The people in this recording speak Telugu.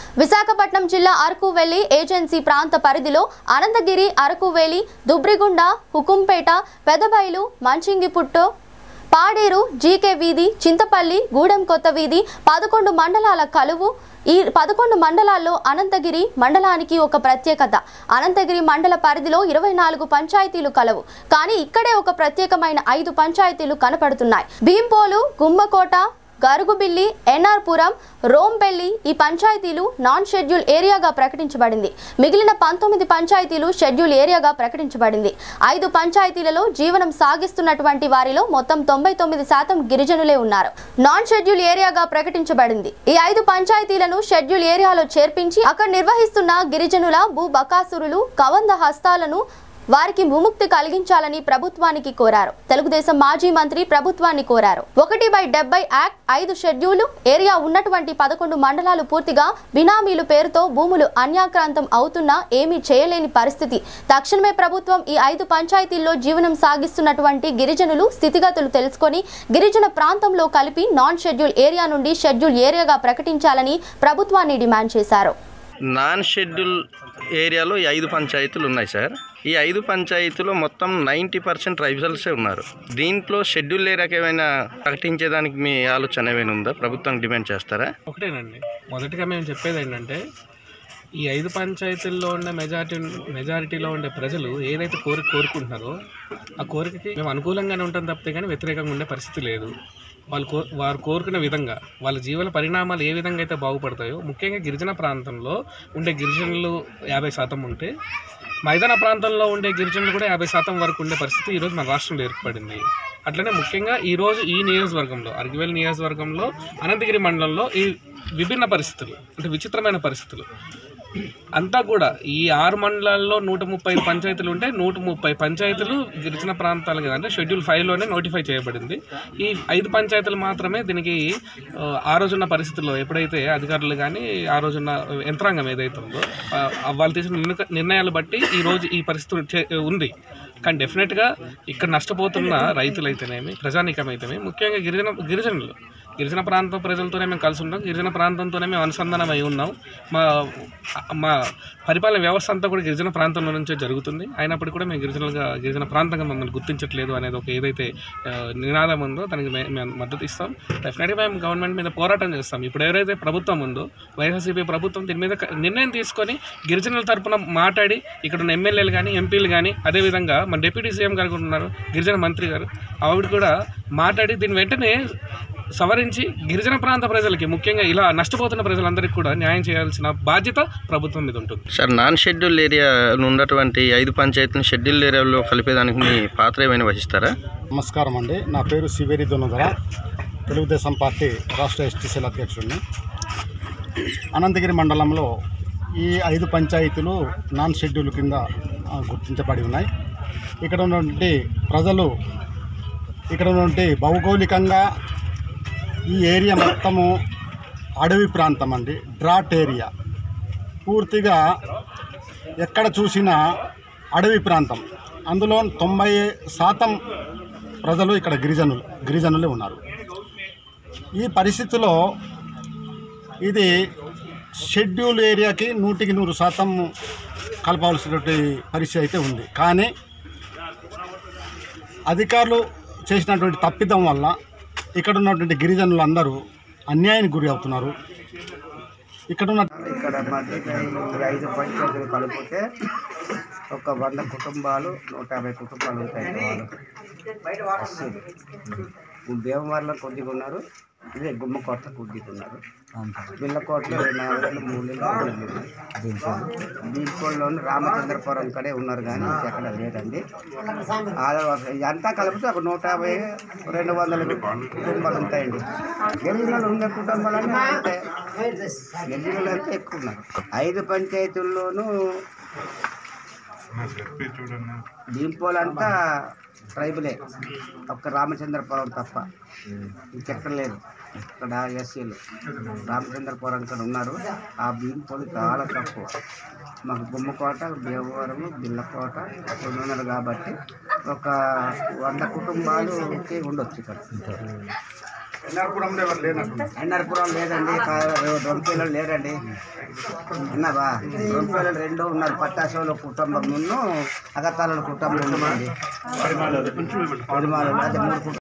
విశాఖపట్నం జిల్లా అరకువెల్లి ఏజెన్సీ ప్రాంత పరిధిలో అనంతగిరి అరకువేలి దుబ్రిగుండ హుకుంపేట పెదబైలు మంచింగిపుట్టు పాడేరు జీకే వీధి చింతపల్లి గూడెం కొత్త వీధి పదకొండు మండలాల కలువు ఈ పదకొండు మండలాల్లో అనంతగిరి మండలానికి ఒక ప్రత్యేకత అనంతగిరి మండల పరిధిలో ఇరవై నాలుగు పంచాయతీలు కలవు కానీ ఇక్కడే ఒక ప్రత్యేకమైన ఐదు పంచాయతీలు కనపడుతున్నాయి భీంపోలు గుమ్మకోట గరుగుబిల్లి ఎన్ఆర్పురం రోంబెల్లి ఈ పంచాయతీలు నాన్ షెడ్యూల్ ఏరియాగా ప్రకటించబడింది మిగిలిన పంతొమ్మిది పంచాయతీలు షెడ్యూల్ ఏరియాగా ప్రకటించబడింది ఐదు పంచాయతీలలో జీవనం సాగిస్తున్నటువంటి వారిలో మొత్తం తొంభై తొమ్మిది శాతం గిరిజనులే ఉన్నారు నాన్ షెడ్యూల్ ఏరియాగా ప్రకటించబడింది ఈ ఐదు పంచాయతీలను షెడ్యూల్ ఏరియాలో చేర్పించి అక్కడ నిర్వహిస్తున్న గిరిజనుల భూ బకాసురులు కవంద హస్తాలను వారికి విముక్తి కలిగించాలని ప్రభుత్వానికి కోరారు తెలుగుదేశం మాజీ మంత్రి ప్రభుత్వాన్ని కోరారు ఒకటి బై డెబ్బై యాక్ట్ ఐదు షెడ్యూలు ఏరియా ఉన్నటువంటి పదకొండు మండలాలు పూర్తిగా బినామీలు పేరుతో భూములు అన్యాక్రాంతం అవుతున్నా ఏమీ చేయలేని పరిస్థితి తక్షణమే ప్రభుత్వం ఈ ఐదు పంచాయతీల్లో జీవనం సాగిస్తున్నటువంటి గిరిజనులు స్థితిగతులు తెలుసుకొని గిరిజన ప్రాంతంలో కలిపి నాన్ షెడ్యూల్ ఏరియా నుండి షెడ్యూల్ ఏరియాగా ప్రకటించాలని ప్రభుత్వాన్ని డిమాండ్ చేశారు నాన్ షెడ్యూల్ ఏరియాలో ఈ ఐదు పంచాయతీలు ఉన్నాయి సార్ ఈ ఐదు పంచాయతీలో మొత్తం నైంటీ పర్సెంట్ ట్రైబల్సే ఉన్నారు దీంట్లో షెడ్యూల్ ఏరియాకి ఏమైనా ప్రకటించేదానికి మీ ఆలోచన ఏమైనా ఉందా ప్రభుత్వం డిమాండ్ చేస్తారా ఒకటేనండి మొదటిగా మేము చెప్పేది ఏంటంటే ఈ ఐదు పంచాయతీల్లో ఉండే మెజారిటీ మెజారిటీలో ఉండే ప్రజలు ఏదైతే కోరిక కోరుకుంటున్నారో ఆ కోరికకి మేము అనుకూలంగానే ఉంటాం తప్పితే కానీ వ్యతిరేకంగా ఉండే పరిస్థితి లేదు వాళ్ళు కో వారు కోరుకున్న విధంగా వాళ్ళ జీవన పరిణామాలు ఏ విధంగా అయితే బాగుపడతాయో ముఖ్యంగా గిరిజన ప్రాంతంలో ఉండే గిరిజనులు యాభై శాతం ఉంటే మైదాన ప్రాంతంలో ఉండే గిరిజనులు కూడా యాభై శాతం వరకు ఉండే పరిస్థితి ఈరోజు మన రాష్ట్రంలో ఏర్పడింది అట్లనే ముఖ్యంగా ఈరోజు ఈ నియోజకవర్గంలో అరగివేల్ నియోజకవర్గంలో అనంతగిరి మండలంలో ఈ విభిన్న పరిస్థితులు అంటే విచిత్రమైన పరిస్థితులు అంతా కూడా ఈ ఆరు మండలాల్లో నూట ముప్పై ఐదు పంచాయతీలు ఉంటే నూట ముప్పై పంచాయతీలు గిరిజన ప్రాంతాలు కదా అంటే షెడ్యూల్ ఫైవ్లోనే నోటిఫై చేయబడింది ఈ ఐదు పంచాయతీలు మాత్రమే దీనికి ఆ, ఆ రోజున్న పరిస్థితుల్లో ఎప్పుడైతే అధికారులు కానీ ఆ రోజున్న యంత్రాంగం ఏదైతే ఉందో ఆ, వాళ్ళు తీసిన నిర్ణ- నిర్ణయాలు బట్టి ఈ రోజు ఈ పరిస్థితి చే- ఉంది కానీ డెఫినెట్గా ఇక్కడ నష్టపోతున్న రైతులైతేనేమి ప్రజానీకమైతేనేమి ముఖ్యంగా గిరిజన గిరిజనులు గిరిజన ప్రాంతం ప్రజలతోనే మేము కలిసి ఉంటాం గిరిజన ప్రాంతంతోనే మేము అనుసంధానం అయి ఉన్నాం మా మా పరిపాలన వ్యవస్థ అంతా కూడా గిరిజన ప్రాంతంలో నుంచే జరుగుతుంది అయినప్పటికీ కూడా మేము గిరిజనులుగా గిరిజన ప్రాంతంగా మమ్మల్ని గుర్తించట్లేదు అనేది ఒక ఏదైతే ఆ, నినాదం ఉందో దానికి మే- మేము మద్దతు ఇస్తాం డెఫినెట్గా మేము గవర్నమెంట్ మీద పోరాటం చేస్తాం ఇప్పుడు ఎవరైతే ప్రభుత్వం ఉందో వైఎస్ఆర్సీపీ ప్రభుత్వం దీని మీద క- నిర్ణయం తీసుకొని గిరిజనుల తరపున మాట్లాడి ఇక్కడ ఉన్న ఎమ్మెల్యేలు కానీ ఎంపీలు కానీ అదేవిధంగా మన డిప్యూటీ సీఎం గారు కూడా ఉన్నారు గిరిజన మంత్రి గారు ఆవిడ కూడా మాట్లాడి దీని వెంటనే సవరించి గిరిజన ప్రాంత ప్రజలకి ముఖ్యంగా ఇలా నష్టపోతున్న ప్రజలందరికీ కూడా న్యాయం చేయాల్సిన బాధ్యత ప్రభుత్వం మీద ఉంటుంది సార్ నాన్ షెడ్యూల్ ఏరియా ఉన్నటువంటి ఐదు పంచాయతీలను షెడ్యూల్ ఏరియాలో కలిపేదానికి మీ పాత్ర ఏమైనా వహిస్తారా నమస్కారం అండి నా పేరు సివేరి దొన్నధర తెలుగుదేశం పార్టీ రాష్ట్ర ఎస్టీసీల అధ్యక్షుడిని అనంతగిరి మండలంలో ఈ ఐదు పంచాయతీలు నాన్ షెడ్యూల్ కింద ఆ, గుర్తించబడి ఉన్నాయి ఇక్కడ ఉన్నటువంటి ప్రజలు ఇక్కడ ఉన్నటువంటి భౌగోళికంగా ఈ ఏరియా మొత్తము అడవి ప్రాంతం అండి డ్రాట్ ఏరియా పూర్తిగా ఎక్కడ చూసినా అడవి ప్రాంతం అందులో తొంభై శాతం ప్రజలు ఇక్కడ గిరిజనులు గిరిజనులే ఉన్నారు ఈ పరిస్థితిలో ఇది షెడ్యూల్ ఏరియాకి నూటికి నూరు శాతం కలపవలసినటువంటి పరిస్థితి అయితే ఉంది కానీ అధికారులు చేసినటువంటి తప్పిదం వల్ల ఇక్కడ ఉన్నటువంటి గిరిజనులు అందరూ అన్యాయానికి గురి అవుతున్నారు ఇక్కడ ఉన్న ఇక్కడ మాది ఈ ఐదు పంచాయతీలు కలిపితే ఒక వంద కుటుంబాలు నూట యాభై కుటుంబాలు ఉంటాయి వాళ్ళు దేవమార్లో కొద్దిగా ఉన్నారు ఇదే గుమ్మకోట కొద్దిగా ఉన్నారు బిల్లకోటలో రెండు నాలుగు మూడు దీంట్లోని రామచంద్రపురం కడే ఉన్నారు కానీ ఎక్కడ లేదండి ఆ- ఇదంతా కలిపితే ఒక నూట యాభై రెండు వందల కుటుంబాలు ఉంటాయండి గిరిజనులు ఉండే కుటుంబాలన్నీ ఉంటాయి గిరిజనులు అంతా ఎక్కువ ఉన్నారు ఐదు పంచాయతీల్లోనూ దీంపోలంతా ట్రైబులే ఒక్క రామచంద్రపురం తప్ప ఇంకెక్కడ లేదు ఇక్కడ ఎస్సీలు రామచంద్రపురం ఇక్కడ ఉన్నారు ఆ భీంపోలు చాలా తక్కువ మాకు గుమ్మకోట దేవవరం బిల్లకోట ఇక్కడ ఉన్నారు కాబట్టి ఒక వంద కుటుంబాలు ఉండొచ్చు ఇక్కడ ఎన్ఆర్పురం లేదండి రొంపేలు లేరండి ఉన్నావా రొంపేలు రెండు ఉన్నారు పట్టాశోల కుటుంబం అగతాల కుటుంబం ఉందండి పరిమాణాలు అదే మూడు కుటుంబాలు